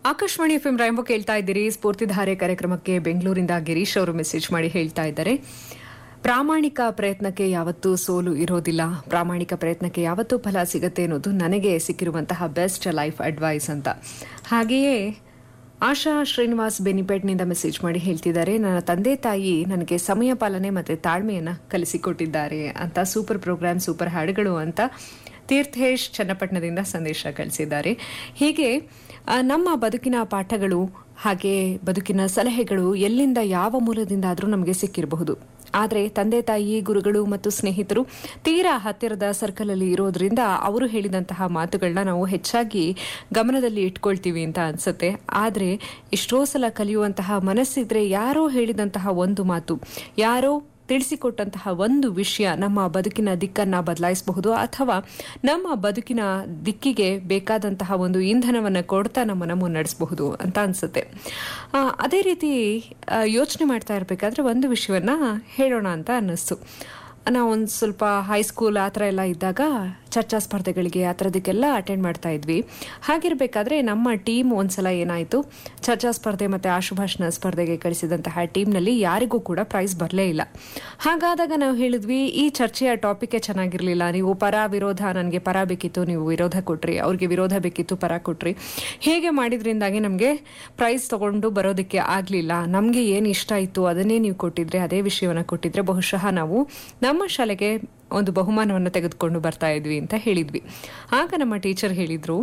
Akashvani F M ರಾಯಂಬ ಕೇಳ್ತಾ ಇದ್ದೀರಿ ಸ್ಫೂರ್ತಿಧಾರೆ ಕಾರ್ಯಕ್ರಮಕ್ಕೆ ಬೆಂಗಳೂರಿಂದ ಗಿರೀಶ್ ಅವರು ಮೆಸೇಜ್ ಮಾಡಿ ಹೇಳ್ತಾ ಇದ್ದಾರೆ ಪ್ರಾಮಾಣಿಕ ಪ್ರಯತ್ನಕ್ಕೆ ಯಾವತ್ತೂ ಸೋಲು ಇರೋದಿಲ್ಲ ಪ್ರಾಮಾಣಿಕ ಪ್ರಯತ್ನಕ್ಕೆ ಯಾವತ್ತೂ ಫಲ ಸಿಗತ್ತೆ ಅನ್ನೋದು ನನಗೆ ಸಿಕ್ಕಿರುವಂತಹ ಬೆಸ್ಟ್ ಲೈಫ್ ಅಡ್ವೈಸ್ ಅಂತ ಹಾಗೆಯೇ ಆಶಾ ಶ್ರೀನಿವಾಸ್ ಬೆನಿಪೇಟ್ನಿಂದ ಮೆಸೇಜ್ ಮಾಡಿ ಹೇಳ್ತಿದ್ದಾರೆ ನನ್ನ ತಂದೆ ತಾಯಿ ನನಗೆ ಸಮಯ ಪಾಲನೆ ಮತ್ತು ತಾಳ್ಮೆಯನ್ನು ಕಲಿಸಿಕೊಟ್ಟಿದ್ದಾರೆ ಅಂತ ಸೂಪರ್ ಪ್ರೋಗ್ರಾಮ್ ಸೂಪರ್ ಹಾಡುಗಳು ಅಂತ ತೀರ್ಥೇಶ್ ಚನ್ನಪಟ್ಟಣದಿಂದ ಸಂದೇಶ ಕಳಿಸಿದ್ದಾರೆ ಹೀಗೆ ಆ, ನಮ್ಮ ಬದುಕಿನ ಪಾಠಗಳು ಹಾಗೆ ಬದುಕಿನ ಸಲಹೆಗಳು ಎಲ್ಲಿಂದ ಯಾವ ಮೂಲದಿಂದಾದರೂ ನಮಗೆ ಸಿಕ್ಕಿರಬಹುದು ಆದರೆ ತಂದೆ ತಾಯಿ ಗುರುಗಳು ಮತ್ತು ಸ್ನೇಹಿತರು ತೀರಾ ಹತ್ತಿರದ ಸರ್ಕಲ್ ಅಲ್ಲಿ ಇರೋದ್ರಿಂದ ಅವರು ಹೇಳಿದಂತಹ ಮಾತುಗಳನ್ನ ನಾವು ಹೆಚ್ಚಾಗಿ ಗಮನದಲ್ಲಿ ಇಟ್ಕೊಳ್ತೀವಿ ಅಂತ ಅನ್ಸುತ್ತೆ ಆದರೆ ಎಷ್ಟೋ ಸಲ ಕಲಿಯುವಂತಹ ಮನಸ್ಸಿದ್ರೆ ಯಾರೋ ಹೇಳಿದಂತಹ ಒಂದು ಮಾತು ಯಾರೋ ತಿಳಿಸಿಕೊಟ್ಟಂತಹ ಒಂದು ವಿಷಯ ನಮ್ಮ ಬದುಕಿನ ದಿಕ್ಕನ್ನ ಬದಲಾಯಿಸಬಹುದು ಅಥವಾ ನಮ್ಮ ಬದುಕಿನ ದಿಕ್ಕಿಗೆ ಬೇಕಾದಂತಹ ಒಂದು ಇಂಧನವನ್ನು ಕೊಡ್ತಾ ನಮ್ಮನ್ನು ಮುನ್ನಡೆಸಬಹುದು ಅಂತ ಅನ್ಸುತ್ತೆ ಆ, ಅದೇ ರೀತಿ ಯೋಚನೆ ಮಾಡ್ತಾ ಇರಬೇಕಾದ್ರೆ ಒಂದು ವಿಷಯವನ್ನ ಹೇಳೋಣ ಅಂತ ಅನ್ನಿಸ್ತು ನಾವು ಒಂದು ಸ್ವಲ್ಪ ಹೈಸ್ಕೂಲ್ ಆ ಥರ ಎಲ್ಲ ಇದ್ದಾಗ ಚರ್ಚಾ ಸ್ಪರ್ಧೆಗಳಿಗೆ ಆ ಥರದಕ್ಕೆಲ್ಲ ಅಟೆಂಡ್ ಮಾಡ್ತಾ ಇದ್ವಿ ಹಾಗಿರಬೇಕಾದ್ರೆ ನಮ್ಮ ಟೀಮ್ ಒಂದ್ಸಲ ಏನಾಯಿತು ಚರ್ಚಾ ಸ್ಪರ್ಧೆ ಮತ್ತು ಆಶುಭಾಷಣ ಸ್ಪರ್ಧೆಗೆ ಕಳಿಸಿದಂತಹ ಟೀಮ್ನಲ್ಲಿ ಯಾರಿಗೂ ಕೂಡ ಪ್ರೈಸ್ ಬರಲೇ ಇಲ್ಲ ಹಾಗಾದಾಗ ನಾವು ಹೇಳಿದ್ವಿ ಈ ಚರ್ಚೆಯ ಟಾಪಿಕೇ ಚೆನ್ನಾಗಿರಲಿಲ್ಲ ನೀವು ಪರ ವಿರೋಧ ನನಗೆ ಪರ ಬೇಕಿತ್ತು ನೀವು ವಿರೋಧ ಕೊಟ್ರಿ ಅವ್ರಿಗೆ ವಿರೋಧ ಬೇಕಿತ್ತು ಪರ ಕೊಟ್ರಿ ಹೇಗೆ ಮಾಡಿದ್ರಿಂದಾಗಿ ನಮಗೆ ಪ್ರೈಸ್ ತಗೊಂಡು ಬರೋದಕ್ಕೆ ಆಗಲಿಲ್ಲ ನಮಗೆ ಏನು ಇಷ್ಟ ಇತ್ತು ಅದನ್ನೇ ನೀವು ಕೊಟ್ಟಿದ್ರೆ ಅದೇ ವಿಷಯವನ್ನು ಕೊಟ್ಟಿದ್ರೆ ಬಹುಶಃ ನಾವು ನಮ್ಮ ಶಾಲೆಗೆ ಒಂದು ಬಹುಮಾನವನ್ನು ತೆಗೆದುಕೊಂಡು ಬರ್ತಾ ಇದ್ವಿ ಅಂತ ಹೇಳಿದ್ವಿ ಆಗ ನಮ್ಮ ಟೀಚರ್ ಹೇಳಿದ್ರು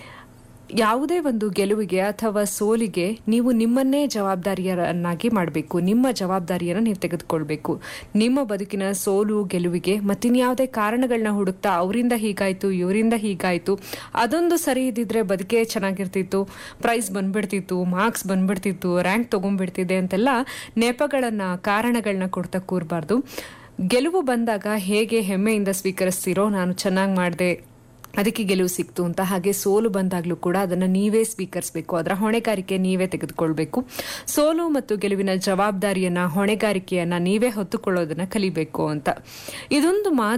ಯಾವುದೇ ಒಂದು ಗೆಲುವಿಗೆ ಅಥವಾ ಸೋಲಿಗೆ ನೀವು ನಿಮ್ಮನ್ನೇ ಜವಾಬ್ದಾರಿಯನ್ನಾಗಿ ಮಾಡಬೇಕು ನಿಮ್ಮ ಜವಾಬ್ದಾರಿಯನ್ನು ನೀವು ತೆಗೆದುಕೊಳ್ಬೇಕು ನಿಮ್ಮ ಬದುಕಿನ ಸೋಲು ಗೆಲುವಿಗೆ ಮತ್ತಿನ್ಯಾವುದೇ ಕಾರಣಗಳನ್ನ ಹುಡುಕ್ತಾ ಅವರಿಂದ ಹೀಗಾಯ್ತು ಇವರಿಂದ ಹೀಗಾಯ್ತು ಅದೊಂದು ಸರಿ ಇದ್ದಿದ್ರೆ ಬದುಕೇ ಚೆನ್ನಾಗಿರ್ತಿತ್ತು ಪ್ರೈಸ್ ಬಂದ್ಬಿಡ್ತಿತ್ತು ಮಾರ್ಕ್ಸ್ ಬಂದ್ಬಿಡ್ತಿತ್ತು ರ್ಯಾಂಕ್ ತಗೊಂಡ್ಬಿಡ್ತಿದೆ ಅಂತೆಲ್ಲ ನೆಪಗಳನ್ನ ಕಾರಣಗಳನ್ನ ಕೊಡ್ತಾ ಕೂರಬಾರ್ದು ಗೆಲುವು ಬಂದಾಗ ಹೇಗೆ ಹೆಮ್ಮೆಯಿಂದ ಸ್ವೀಕರಿಸ್ತೀರೋ ನಾನು ಚೆನ್ನಾಗಿ ಮಾಡಿದೆ ಅದಕ್ಕೆ ಗೆಲುವು ಸಿಕ್ತು ಅಂತ ಹಾಗೆ ಸೋಲು ಬಂದಾಗಲೂ ಕೂಡ ಅದನ್ನು ನೀವೇ ಸ್ವೀಕರಿಸಬೇಕು ಅದರ ಹೊಣೆಗಾರಿಕೆ ನೀವೇ ತೆಗೆದುಕೊಳ್ಬೇಕು ಸೋಲು ಮತ್ತು ಗೆಲುವಿನ ಜವಾಬ್ದಾರಿಯನ್ನ ಹೊಣೆಗಾರಿಕೆಯನ್ನ ನೀವೇ ಹೊತ್ತುಕೊಳ್ಳೋದನ್ನ ಕಲಿಬೇಕು ಅಂತ ಇದೊಂದು ಮಾತು